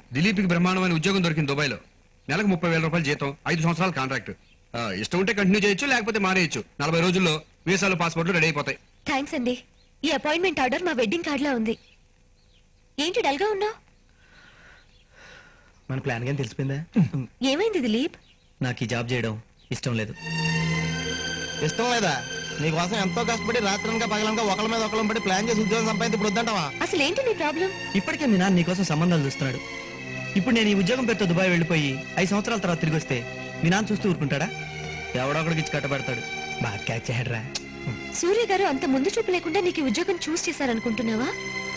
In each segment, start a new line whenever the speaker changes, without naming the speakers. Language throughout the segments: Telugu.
దిలీప్కి బ్రహ్మాండమైన ఉద్యోగం దొరికింది దుబాయ్లో నెలకు ముప్పై వేల రూపాయలు జీతం ఐదు సంవత్సరాల కాంట్రాక్ట్ ఆ, ఇష్టం ఉంటే కంటిన్యూ చేయొచ్చు లేకపోతే మానేయచ్చు నలభై రోజుల్లో వీసాలు పాస్పోర్ట్లు రెడీ అయిపోతాయి
థ్యాంక్స్ అండి ఈ అపాయింట్మెంట్ ఆర్డర్ మా వెడ్డింగ్ కార్డ్ లో ఉంది ఏంటి డల్ గా ఉన్నావు
మన ప్లాన్ కానీ తెలిసిపోయిందా
ఏమైంది దిలీప్
నాకు ఈ జాబ్ చేయడం ఇష్టం లేదు ఇష్టం లేదా నీకోసం ఎంతో కష్టపడి రాత్రనక పగలనక ఒకళ్ళ మీద ఒకళ్ళం పడి ప్లాన్ చేసి ఉద్యోగం సంపాదించి ఇప్పుడు వద్దంటావా
అసలు ఏంటి నీ ప్రాబ్లం
ఇప్పటికే మీ నాన్న నీకోసం సంబంధాలు చూస్తున్నాడు ఇప్పుడు నేను ఈ ఉద్యోగం పేరుతో దుబాయ్ వెళ్ళిపోయి ఐదు సంవత్సరాల తర్వాత తిరిగి వస్తే మీ నాన్న చూస్తూ ఊరుకుంటాడా ఎవడొకడికి ఇచ్చి కట్టబెడతాడు బాగా క్యాచ్ చేయడరా
సూర్య గారు అంత ముందు చూపు లేకుండా నీకు ఈ ఉద్యోగం చూస్ చేశారనుకుంటున్నావా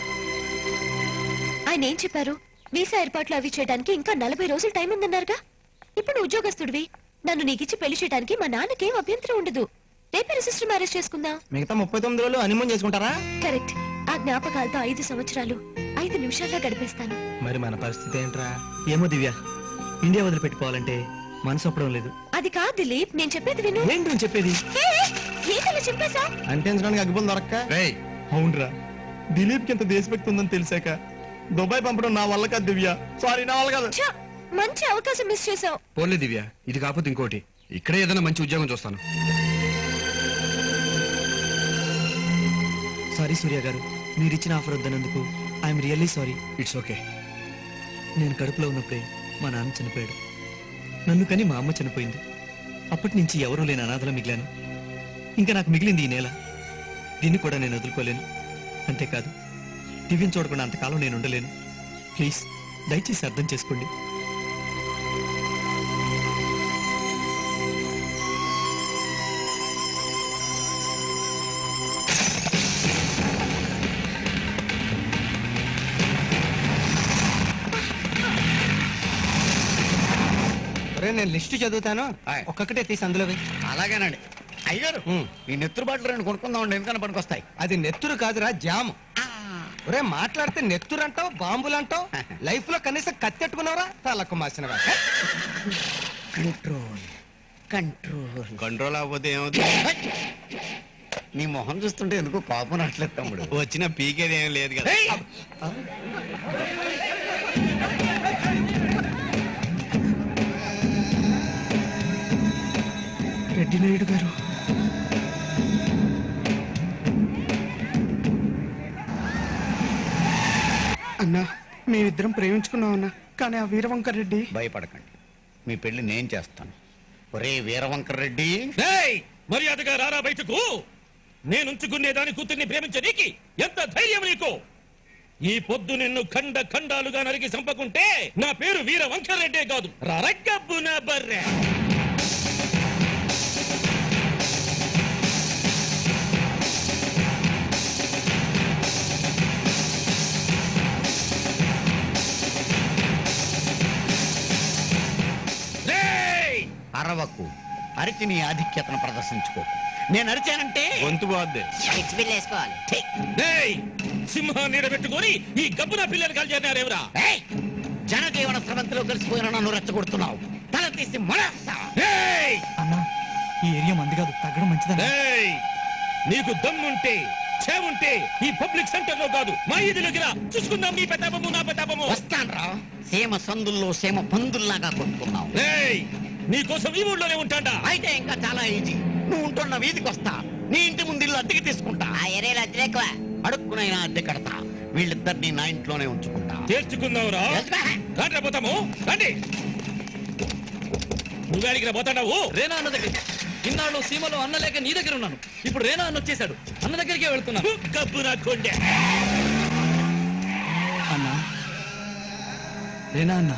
ఆయన ఏం చెప్పారు వీసా ఏర్పాట్లు అవి చేయడానికి ఇంకా నలభై రోజులు టైం ఉందన్నారుగా ఇప్పుడు నువ్వు ఉద్యోగస్తుడివి నన్ను నీకిచ్చి పెళ్లి చేయడానికి మా నాన్నకేం అభ్యంతరం ఉండదు రేపే రిజిస్టర్ మ్యారేజ్ చేసుకుందాం
మిగతా ముప్పై తొమ్మిది రోజులు హనీమూన్ చేసుకుంటారా
కరెక్ట్ ఆ జ్ఞాపకాలతో ఐదు సంవత్సరాలు ఐదు నిమిషాల్లో గడిపేస్తాను
మరి మన పరిస్థితి ఏంట్రా ఏమో దివ్య ఇండియా వదిలిపెట్టుకోవాలంటే మనసు ఒప్పడం లేదు
అది కాదు దిలీప్ నేను చెప్పేది విను
ఏంటి నువ్వు చెప్పేది
ఏ, ఏ, ఏంటలా చెప్పేశా
అంటించడానికి అగ్గిపుల్ దొరక్క
రేయ్
అవునరా దిలీప్ కి ఎంత దేశభక్తి ఉందని తెలిసాక దుబాయ్ పంపడం నా వల్ల కాదు దివ్య సారీ నా వల్ల కాదు
మంచి అవకాశం మిస్ చేసావు
పోలే దివ్య ఇది కాకపోతే ఇంకోటి ఇక్కడే ఏదైనా మంచి ఉద్యోగం చూస్తాను
సారీ సూర్య గారు మీరు ఇచ్చిన ఆఫర్ వద్దనందుకు I'm really sorry
it's okay
నేను కడుపులో ఉన్నప్పుడే మా నాన్న చనిపోయాడు నన్ను కని మా అమ్మ చనిపోయింది అప్పటి నుంచి ఎవరూ లేని అనాథలో మిగిలాను ఇంకా నాకు మిగిలింది ఈ నేల దీన్ని కూడా నేను వదులుకోలేను అంతేకాదు దివ్యం చూడకుండా అంతకాలం నేను ఉండలేను ప్లీజ్ దయచేసి అర్థం చేసుకోండి నేను లిస్టు చదువుతాను
ఆయ్.
ఒక్కొక్కటే తీసి అందులో వేయి.
అలాగేనండి అయ్యారు
ఉమ్.
ఈ నెత్తురు బాటలు రెండు కొనుక్కుందాం ఎందుకని పనికొస్తాయి
అది నెత్తురు కాదురా జాము ఒరే మాట్లాడితే నెత్తురు అంటావు బాంబులు అంటావు లైఫ్ లో కనీసం కత్తెట్టుకున్నావురా తలకు మాసిన
కంట్రోల్ కంట్రోల్
కంట్రోల్ అవ్వకపోతే ఏమవుతుంది
నీ మొహం చూస్తుంటే ఎందుకు కోపం రావట్లేదు తమ్ముడు
వచ్చిన పీకేది ఏం లేదు కదా
ఏయ్!
రెడ్డి నాయుడు గారు
అన్నా మేమిద్దరం ప్రేమించుకున్నాం అన్నా కానీ ఆ వీరవంకర్ రెడ్డి
భయపడకండి మీ పెళ్లి నేను చేస్తాను ఒరే వీరవంకర్ రెడ్డి
ఏయ్! మర్యాదగా రారా బయటకు నేనుంచుకునే దాని కూతుర్ని ప్రేమించనీకి ఎంత ధైర్యం నీకు ఈ పొద్దు నిన్ను ఖండ ఖండాలుగా నరికి చంపకుంటే నా పేరు వీర వంకరెడ్డే కాదు రరగబ్బున బర్రె ఏయ్!
అరవకు అరిచి నీ ఆధిక్యతను ప్రదర్శించుకో నేను అరిచానంటే
గొంతు బాద్దే
ఏయ్! సింహాన్ని నిలబెట్టుకొని ఈ గబ్బున పిల్లలు కలిచారేవరా
ఏయ్! జనజీవన స్రవంతిలో కలిసిపోయిన నన్ను రెచ్చగొడుతున్నావు తల తీసి మొలేస్తా
ఏయ్!
అన్నా ఈ ఏరియా మంది కాదు తగ్గడం మంచిదన్నా
ఏయ్! నీకు దమ్ముంటే చేవుంటే ఈ పబ్లిక్ సెంటర్ లో కాదు మా ఇది దగ్గర చూసుకుందాం నీ పెతాపము నా పెతాపము
వస్తాన్రా సీమ సందుల్లో సీమ పందుల్లాగా కొట్టుకున్నావు
ఏయ్! నీ కోసం ఈ ఊళ్ళోనే ఉంటాడా
అయితే ఇంకా చాలా ఈజీ నువ్వు ఉంటున్న వీధికి వస్తా నీ ఇంటి ముందు ఇల్లు అద్దెకి తీసుకుంటా ఆ ఏరియాలో అద్దె ఎక్కువ అడుక్కునైనా అద్దె కడతా వీళ్ళిద్దరిని నా ఇంట్లోనే ఉంచుకుంటా
తేల్చుకుందావురా
తెలుసుగా?
రండి పోతాము రండి నువ్వేడికి పోతాడావు
రేనా అన్న దగ్గర ఇన్నాళ్ళు సీమలో అన్న లేక నీ దగ్గర ఉన్నాను ఇప్పుడు రేనా అన్న వచ్చేసాడు అన్న దగ్గరికే వెళ్తున్నాను
గబ్బు నా కొండే
అన్నా రేనా అన్నా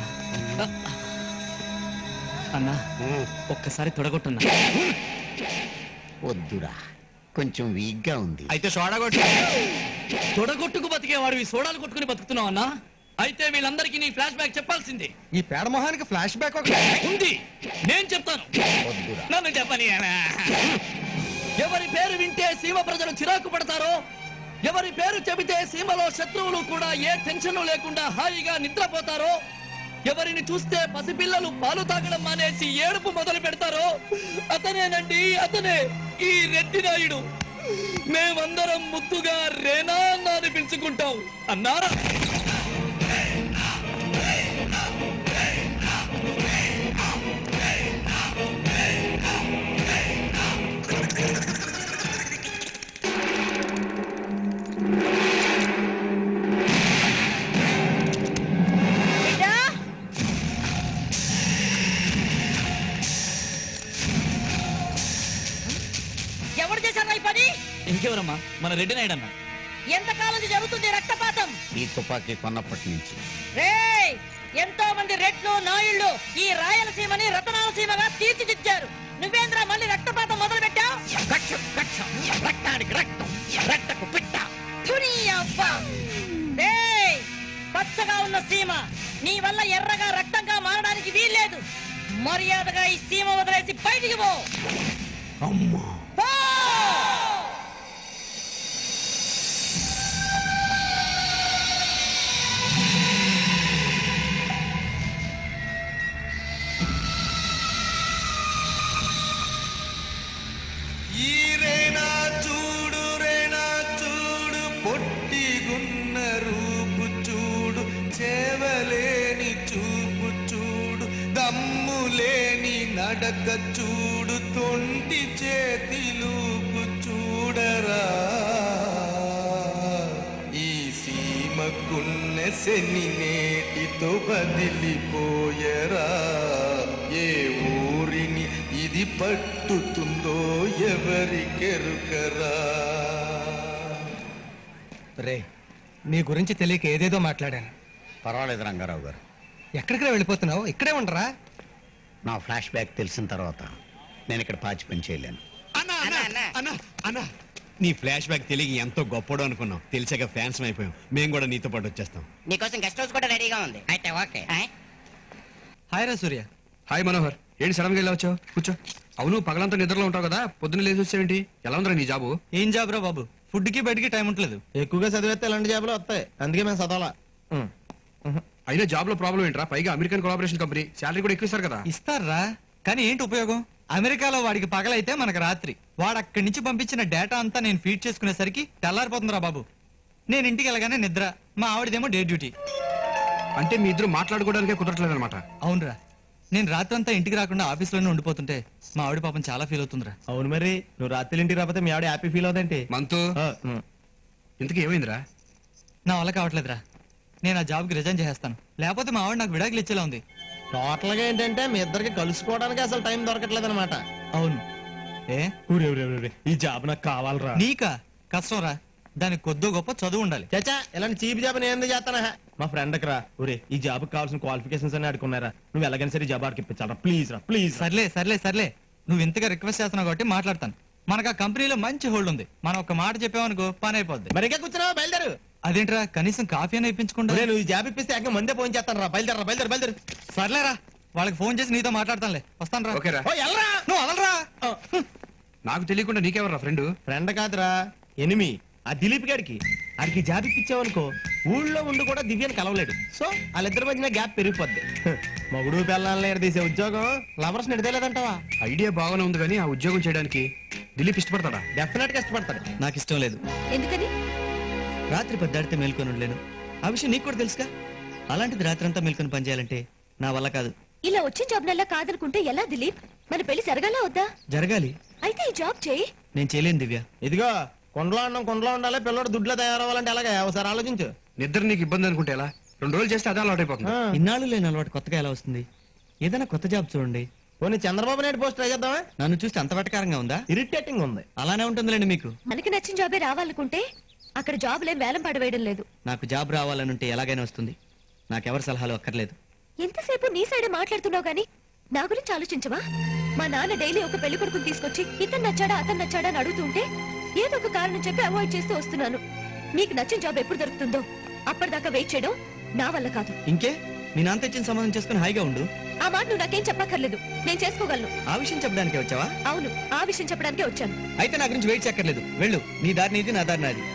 అన్నా ఒక్కసారి తొడగొట్టున్నా
వద్దురా కొంచెం వీక్ గా ఉంది
అయితే సోడా కొట్టు
తొడగొట్టుకు బతికేవాడు ఈ సోడాలు కొట్టుకుని బతుకుతున్నావు అన్నా అయితే వీళ్ళందరికీ నీ ఫ్లాష్ బ్యాక్ చెప్పాల్సిందే
ఈ పేడ మొహానికి ఫ్లాష్ బ్యాక్ ఒక
ఉంది నేను చెప్తాను
వద్దురా
నన్ను చెప్పని ఎవరి పేరు వింటే సీమ ప్రజలు చిరాకు పడతారో ఎవరి పేరు చెబితే సీమలో శత్రువులు కూడా ఏ టెన్షన్ లేకుండా హాయిగా నిద్రపోతారో ఎవరిని చూస్తే పసిపిల్లలు పాలు తాగడం మానేసి ఏడుపు మొదలు పెడతారో అతనేనండి అతనే ఈ రెడ్డి నాయుడు మేమందరం ముద్దుగా రేనా అన్న అని పిలుచుకుంటాం అన్నారా మన రెడ్డి నాయుడు అన్న
ఎంతకాలం నుంచి జరుగుతుంది రక్తపాతం
ఈ తుపాకీ కొన్నప్పటి నుంచి
రేయ్ ఎంతో మంది రెడ్లు నాయుళ్ళు ఈ రాయలసీమని రతనాలసీమగా తీర్చిదిద్దారు నువ్వేంద్ర మళ్ళీ రక్తపాతం మొదలు పెట్టావు
కక్ష కక్ష రక్తానికి రక్తం రక్తకు పిట్ట
పచ్చగా ఉన్న సీమ నీ వల్ల ఎర్రగా రక్తంగా మారడానికి వీల్లేదు మర్యాదగా ఈ సీమ వదిలేసి బయటికి పో
అమ్మా
పో!
ఈ రేనా చూడు రేనా చూడు పొట్టిగున్న రూపు చూడు చేవలేని చూపు చూడు దమ్ములేని నడక చూడు తొంటి చేతిలూపు చూడరా ఈ సీమకున్న శని నేటితో బదిలిపోయరా ఏ ఊరిని ఇది పట్టుతుందో ఎవరికెరుకరా
రే నీ గురించి తెలియక ఏదేదో మాట్లాడాను
పర్వాలేదు రంగారావు గారు
ఎక్కడికి వెళ్ళిపోతున్నావు ఇక్కడే ఉండరా
నా ఫ్లాష్ బ్యాక్ తెలిసిన తర్వాత నేను ఇక్కడ పాచి పని చేయలేను
అన్నా అన్నా అన్నా అన్నా నీ ఫ్లాష్ బ్యాక్ తెలియ ఎంతో గొప్పడు అనుకున్నాం తెలిసాక ఫ్యాన్స్ అయిపోయాం మేము కూడా నీతో పాటు వచ్చేస్తాం
నీకోసం గెస్ట్ హౌస్ కూడా రెడీగా ఉంది అయితే ఓకే
హాయ్ రా సూర్య
హాయ్ మనోహర్ ఏంటి సడన్ గా ఇలా వచ్చావు కూర్చో అవును పగలంతా నిద్రలో ఉంటావు కదా పొద్దున్న లేచి వచ్చావేంటి ఎలా ఉందిరా నీ జాబు
ఏం జాబ్ రా బాబు ఫుడ్ కి బయటికి టైం ఉంటలేదు
ఎక్కువగా చదివేస్తే ఇలాంటి జాబులు వస్తాయి అందుకే మేము చదవాలా
అయినా జాబ్ లో ప్రాబ్లం ఏంట్రా పైగా అమెరికన్ కొలాబరేషన్ కంపెనీ శాలరీ కూడా ఎక్కువ ఇస్తారు కదా
ఇస్తారా కానీ ఏంటి ఉపయోగం అమెరికాలో వాడికి పగలైతే మనకు రాత్రి వాడు అక్కడి నుంచి పంపించిన డేటా అంతా నేను ఫీడ్ చేసుకునేసరికి తెల్లారిపోతుందిరా బాబు నేను ఇంటికి వెళ్ళగానే నిద్ర మా ఆవిడదేమో డే డ్యూటీ
అంటే మీ ఇద్దరు మాట్లాడుకోవడానికే కుదరట్లేదు అనమాట
అవునరా నేను రాత్రంతా ఇంటికి రాకుండా ఆఫీస్లోనే ఉండిపోతుంటే మా ఆవిడ పాపం చాలా ఫీల్ అవుతుందిరా
అవును మరి నువ్వు రాత్రి ఇంటికి రాకపోతే మీ ఆవిడ హ్యాపీ ఫీల్ అవుదంటే
మంతు ఇంతకీ ఏమైందిరా
నా వల్ల కావట్లేదురా నేను ఆ జాబ్కి రిజైన్ చేసేస్తాను లేకపోతే మా ఆవిడ నాకు విడాకులు ఇచ్చేలా ఉంది
టోటల్ గా ఏంటంటే మీ ఇద్దరికి కలుసుకోవడానికి అసలు టైం దొరకట్లేదు అనమాట
అవును ఏ
ఈ జాబ్ నాకు కావాలరా
నీకా కష్టం రా దానికి కొద్దో గొప్ప చదువు ఉండాలి
చచ్చా ఇలాంటి చీప్ జాబ్ నేను ఎందుకు చేస్తానా మా ఫ్రెండ్ రా ఒరే ఈ జాబ్ కావాల్సిన క్వాలిఫికేషన్స్ అని అడుకున్నారా నువ్వు ఎలాగైనా సరే జాబ్ ఆడికి ఇప్పించాలరా ప్లీజ్ రా ప్లీజ్
సర్లే సర్లే సర్లే నువ్వు ఇంతగా రిక్వెస్ట్ చేస్తున్నావు కాబట్టి మాట్లాడతాను మనకు ఆ కంపెనీలో మంచి హోల్డ్ ఉంది మనం ఒక మాట చెప్పామనుకో పని అయిపోద్ది
మరి ఇంకా కూర్చున్నావా బయలుదేరు
అదేంట్రా కనీసం కాఫీ అని ఇప్పించకుండా
ఒరే, నువ్వు ఈ జాబ్ ఇప్పిస్తే ఏకంగా మందే ఫోన్ చేస్తాను రా బయలుదేరా బయలుదేరు బయలుదేరు
సర్లేరా వాళ్ళకి ఫోన్ చేసి నీతో మాట్లాడతానులే వస్తాను రా
ఓకేరా
ఓ ఎల్రా
నువ్వు అలరా
నాకు తెలియకుండా నీకెవర్రా ఫ్రెండ్
ఫ్రెండ్ కాదురా ఎనిమి ఆ దిలీప్ గారికి ఆడికి జాబ్ ఇప్పించావనుకో ఊళ్ళో ఉండి కూడా దివ్యని కలవలేడు సో వాళ్ళిద్దరి మధ్యన గ్యాప్ పెరిగిపోద్ది హ, మొగుడు పిల్లల్ని తీసే ఉద్యోగం లవర్స్ నిడతలేదంటావా
ఐడియా బాగానే ఉంది కానీ ఆ ఉద్యోగం చేయడానికి దిలీప్ ఇష్టపడతాడా
డెఫినెట్ గా ఇష్టపడతాడు
నాకు ఇష్టం లేదు
ఎందుకని
రాత్రి పెద్దాడితే మేల్కొని ఉండలేను ఆ విషయం నీకు కూడా తెలుసుగా అలాంటిది రాత్రి అంతా మేల్కొని పనిచేయాలంటే నా వల్ల కాదు
ఇలా వచ్చే జాబ్ నల్లా కాదనుకుంటే ఎలా దిలీప్ మన పెళ్లి జరగాలా వద్దా
జరగాలి
అయితే ఈ జాబ్ చేయి
నేను చేయలేను దివ్య
ఇదిగో కొండలో అన్నం కొండలో ఉండాలి పిల్లడు దుడ్లో తయారవ్వాలంటే ఎలాగా ఒకసారి ఆలోచించు
నిద్ర నీకు ఇబ్బంది అనుకుంటే ఎలా రెండు రోజులు చేస్తే అదే అలవాటు అయిపోతుంది
ఆ,
ఇన్నాళ్ళు లేని అలవాటు కొత్తగా ఎలా వస్తుంది ఏదైనా కొత్త జాబ్ చూడండి
పోనీ చంద్రబాబు నాయుడు పోస్ట్ ట్రై చేద్దామా
నన్ను చూస్తే అంత వెటకారంగా ఉందా
ఇరిటేటింగ్ ఉంది
అలానే ఉంటుందిలేండి మీకు
మనకి నచ్చిన జాబే రావాలనుకుంటే అక్కడ జాబులేం వేలం పడవేయడం లేదు
నాకు జాబ్ రావాలనుంటే ఎలాగైనా వస్తుంది నాకెవరి సలహాలు అక్కర్లేదు
ఎంతసేపు నీ సైడే మాట్లాడుతున్నావు గాని నా గురించి ఆలోచించవా మా నాన్న డైలీ ఒక పెళ్లి కొడుకుని తీసుకొచ్చి ఇతను నచ్చాడా అతను నచ్చాడా అని అడుగుతుంటే ఏదో ఒక కారణం చెప్పి అవాయిడ్ చేస్తూ వస్తున్నాను నీకు నచ్చిన జాబ్ ఎప్పుడు దొరుకుతుందో అప్పటిదాకా వెయిట్ చేయడం నా వల్ల కాదు
ఇంకే మీ నాన్న తెచ్చిన సంబంధం చేసుకుని హాయిగా ఉండు
ఆ మాట నువ్వు నాకేం చెప్పక్కర్లేదు నేను చేసుకోగలను
ఆ విషయం చెప్పడానికి వచ్చావా
అవును ఆ విషయం చెప్పడానికే వచ్చాను
అయితే నా గురించి వెయిట్ చేయక్కర్లేదు వెళ్ళు నీ దారి నీది నా దారి నాది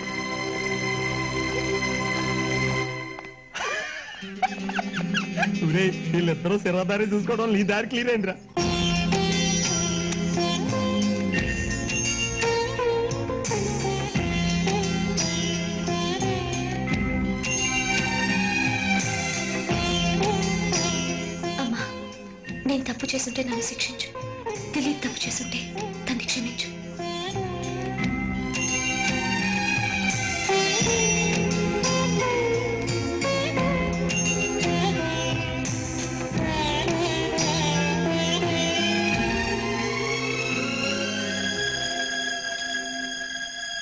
వీళ్ళిద్దరూ సిరదారి చూసుకోవడం నీ దారి క్లియర్ అయిందిరా
అమ్మా నేను తప్పు చేస్తుంటే నన్ను శిక్షించు దిలీప్ తప్పు చేస్తుంటే తన్ని క్షమించు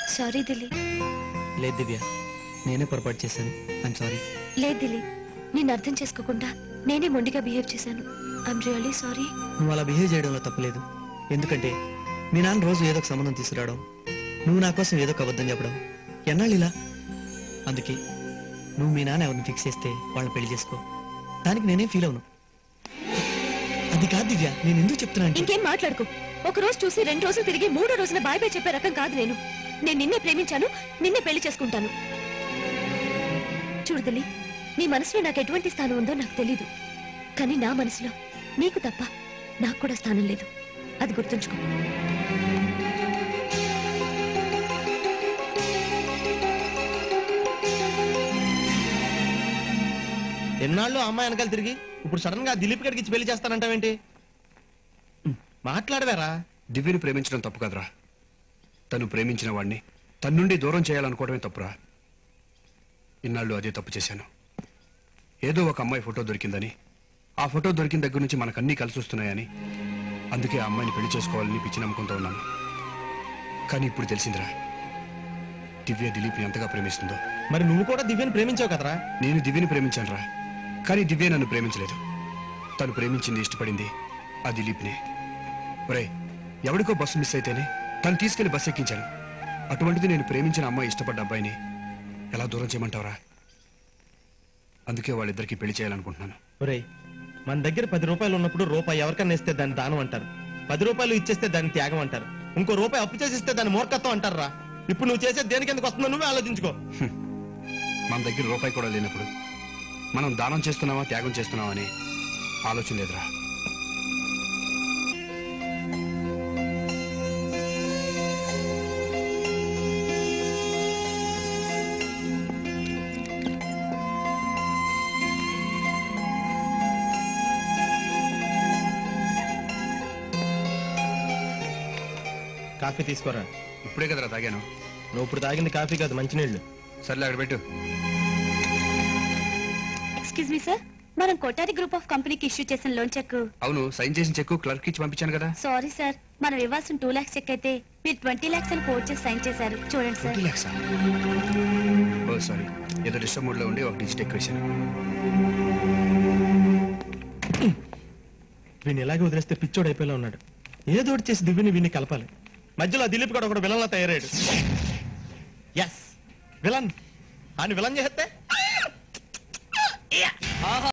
సారీ దిలీప్
లేదు దివ్య నేనే పొరపాటు చేశాను ఐమ్ సారీ
లేదు దిలీప్ నేను అర్థం చేసుకోకుండా నేనే మొండిగా బిహేవ్ చేశాను ఐఎమ్ రియల్లీ సారీ
నువ్వు అలా బిహేవ్ చేయడంలో తప్పలేదు ఎందుకంటే మీ నాన్న రోజు ఏదో ఒక సంబంధం తీసుకురావడం నువ్వు నా కోసం ఏదో ఒక అబద్ధం చెప్పడం ఎన్నాళ్ళు ఇలా అందుకే నువ్వు మీ నాన్న ఎవరిని ఫిక్స్ చేస్తే వాళ్ళని పెళ్లి చేసుకో దానికి నేనే ఫీల్ అవును అది కాదు దివ్య నేను ఎందుకు చెప్తున్నా అంటే
ఇంకేం మాట్లాడుకో ఒక రోజు చూసి రెండు రోజులు తిరిగి మూడో రోజున బాయ్ బాయ్ చెప్పే రకం కాదు నేను నేను నిన్నే ప్రేమించాను నిన్నే పెళ్లి చేసుకుంటాను చూడు దిలీప్ నీ మనసులో నాకు ఎటువంటి స్థానం ఉందో నాకు తెలీదు కానీ నా మనసులో నీకు తప్ప నాకు కూడా స్థానం లేదు అది గుర్తుంచుకో
ఎన్నాళ్ళు అమ్మాయి వెనకాల తిరిగి ఇప్పుడు సడన్ గా దిలీప్ గడికి ఇచ్చి పెళ్లి చేస్తానంటావేంటి మాట్లాడవేరా
దివ్యని ప్రేమించడం తప్పు కదరా తను ప్రేమించిన వాడిని తన నుండి దూరం చేయాలనుకోవడమే తప్పురా ఇన్నాళ్ళు అదే తప్పు చేశాను ఏదో ఒక అమ్మాయి ఫోటో దొరికిందని ఆ ఫోటో దొరికిన దగ్గర నుంచి మనకన్నీ కలిసి వస్తున్నాయని అందుకే ఆ అమ్మాయిని పెళ్లి చేసుకోవాలని పిచ్చి నమ్మకంతో ఉన్నాను కానీ ఇప్పుడు తెలిసిందిరా దివ్య దిలీప్ని ఎంతగా ప్రేమిస్తుందో
మరి నువ్వు కూడా దివ్యని ప్రేమించావు కదరా
నేను దివ్యని ప్రేమించానురా కానీ దివ్య నన్ను ప్రేమించలేదు తను ప్రేమించింది ఇష్టపడింది ఆ దిలీప్నే ఒరే ఎవడికో బస్సు మిస్ అయితేనే తను తీసుకెళ్లి బస్సు ఎక్కించాను అటువంటిది నేను ప్రేమించిన అమ్మాయి ఇష్టపడ్డ అబ్బాయిని ఎలా దూరం చేయమంటావురా అందుకే వాళ్ళిద్దరికి పెళ్లి చేయాలనుకుంటున్నాను
ఒరేయ్ మన దగ్గర పది రూపాయలు ఉన్నప్పుడు రూపాయి ఎవరికన్నా ఇస్తే దాన్ని దానం అంటారు పది రూపాయలు ఇచ్చేస్తే దాన్ని త్యాగం అంటారు ఇంకో రూపాయి అప్పు చేసి ఇస్తే దాన్ని మూర్ఖత్వం అంటారా ఇప్పుడు నువ్వు చేసే దేనికి ఎందుకు వస్తుందో నువ్వే ఆలోచించుకో
మన దగ్గర రూపాయి కూడా లేనప్పుడు మనం దానం చేస్తున్నావా త్యాగం చేస్తున్నావా అని ఆలోచన లేదురా
కాఫీ తీసుకోరా
ఇప్పుడే కదరా తాగాను
నువ్వు ఇప్పుడు తాగింది కాఫీ కాదు మంచినీళ్ళు
సర్లే అక్కడ పెట్టు
ఎక్స్క్యూజ్ మీ సార్ మనం కోటారి గ్రూప్ ఆఫ్ కంపెనీకి ఇష్యూ చేసిన లోన్ చెక్
అవును సైన్ చేసిన చెక్కు క్లర్క్ ఇచ్చి పంపించాను కదా
సారీ సార్ మనం ఇవ్వాల్సిన టూ లాక్స్ చెక్ అయితే మీరు ట్వంటీ లాక్స్ అని కోట్ చేసి సైన్ చేశారు చూడండి సార్
ట్వంటీ ల్యాక్సా ఓ సారీ ఏదో డిస్టర్బ్ మూడ్లో ఉండి ఒక డిజిట్ ఎక్కువ వేశాను
వీడిని ఎలాగే వదిలేస్తే పిచ్చోడు అయిపోయేలా ఉన్నాడు ఏదో ఒకటి చేసి దివ్యని వీడిని కలపాలి మధ్యలో ఆ దిలీప్ కూడా ఒకడు విలన్లా తయారయ్యాడు ఎస్ విలన్ అని విలన్ చేస్తే
ఆహా